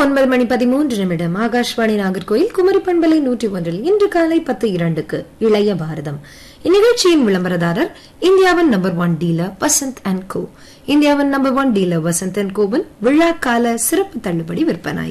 ஒன்பது மணி பதிமூன்று நிமிடம் ஆகாஷ்வாணி நாகர்கோயில் குமரி பண்பலை நூற்றி ஒன்றில் இன்று காலை பத்து இரண்டுக்கு இளைய பாரதம் இந்நிகழ்ச்சியின் விளம்பரதாரர் இந்தியாவின் number one dealer Vasanth and co இந்தியாவின் number one dealer Vasanth and கோவின் விழாக்கால சிறப்பு தள்ளுபடி விற்பனை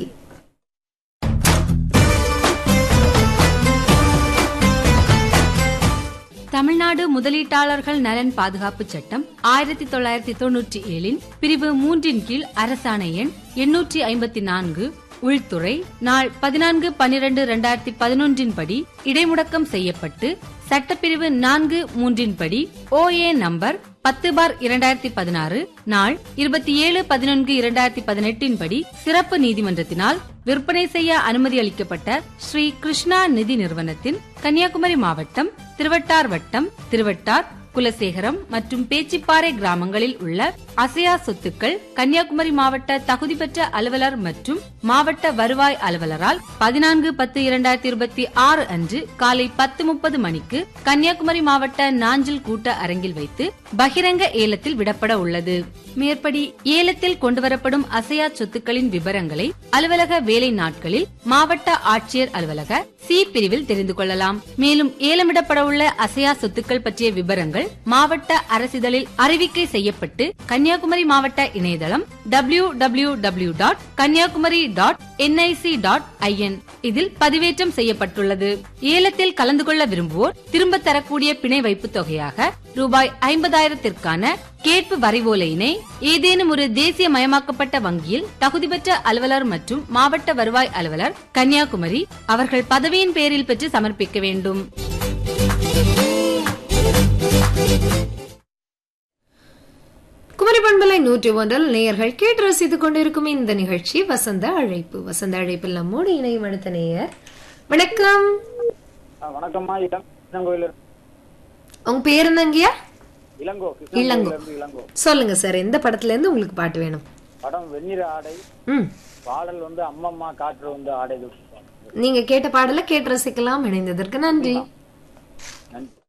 தமிழ்நாடு முதலீட்டாளர்கள் நலன் பாதுகாப்பு சட்டம் ஆயிரத்தி தொள்ளாயிரத்தி தொன்னூற்றி ஏழின் பிரிவு மூன்றின் கீழ் அரசாணை எண் எண்ணூற்றி ஐம்பத்தி நான்கு உள்துறை நாள் பதினான்கு பனிரெண்டு இரண்டாயிரத்தி பதினொன்றின் படி இடைமுடக்கம் செய்யப்பட்டு சட்டப்பிரிவு நான்கு மூன்றின் படி ஓஏ நம்பர் பத்து பார் இரண்டாயிரத்தி பதினாறு நாள் இருபத்தி ஏழு பதினொன்று இரண்டாயிரத்தி பதினெட்டின் படி சிறப்பு நீதிமன்றத்தினால் விற்பனை செய்ய அனுமதி அளிக்கப்பட்ட ஸ்ரீ கிருஷ்ணா நிதி நிறுவனத்தின் கன்னியாகுமரி மாவட்டம் திருவட்டார் வட்டம் திருவட்டார் குலசேகரம் மற்றும் பேச்சிப்பாறை கிராமங்களில் உள்ள அசையா சொத்துக்கள் கன்னியாகுமரி மாவட்ட தகுதி பெற்ற அலுவலர் மற்றும் மாவட்ட வருவாய் அலுவலரால் பதினான்கு பத்து இரண்டாயிரத்தி இருபத்தி ஆறு அன்று காலை பத்து முப்பது மணிக்கு கன்னியாகுமரி மாவட்ட நாஞ்சில் கூட்ட அரங்கில் வைத்து பகிரங்க ஏலத்தில் விடப்பட உள்ளது மேற்படி ஏலத்தில் கொண்டுவரப்படும் அசையா சொத்துக்களின் விவரங்களை அலுவலக வேலை நாட்களில் மாவட்ட ஆட்சியர் அலுவலக சி பிரிவில் தெரிந்து கொள்ளலாம் மேலும் ஏலமிடப்பட உள்ள அசையா சொத்துக்கள் பற்றிய விவரங்கள் மாவட்ட அரசிதழில் அறிவிக்கை செய்யப்பட்டு கன்னியாகுமரி மாவட்ட இணையதளம் W W W dot Kanyakumari dot NIC dot IN இதில் பதிவேற்றம் செய்யப்பட்டுள்ளது ஏலத்தில் கலந்து கொள்ள விரும்புவோர் திரும்ப தரக்கூடிய பிணை வைப்பு தொகையாக ரூபாய் ஐம்பதாயிரத்திற்கான கேட்பு வரைவோலையினை ஏதேனும் ஒரு தேசிய மயமாக்கப்பட்ட வங்கியில் தகுதி பெற்ற அலுவலர் மற்றும் மாவட்ட வருவாய் அலுவலர் கன்னியாகுமரி அவர்கள் பதவியின் பேரில் பெற்று சமர்ப்பிக்க வேண்டும் குமரி பண்பலை நூற்றி ஒன்றில் நேயர்கள் கேட்டு ரசித்துக் கொண்டிருக்கும் இந்த நிகழ்ச்சி வசந்த அழைப்பு வசந்த அழைப்பில் நம்மோடு இணையும் அடுத்த நேயர் வணக்கம் ஆ, வணக்கம்மா இளம் இளங்கோயில இருந்து- உங்க பேர் என்னங்கய்யா இளங்கோ இளங்கோ. கிருஷ்ணகிரியில இருந்து இளங்கோ சொல்லுங்க சார் எந்த படத்துல இருந்து உங்களுக்கு பாட்டு வேணும் படம் வெண்ணிற ஆடை ம் பாடல் வந்து அம்மம்மா காற்று வந்து ஆடை நீங்க கேட்ட பாடலை கேட்டு ரசிக்கலாம் இணைந்ததற்கு நன்றி நன்றி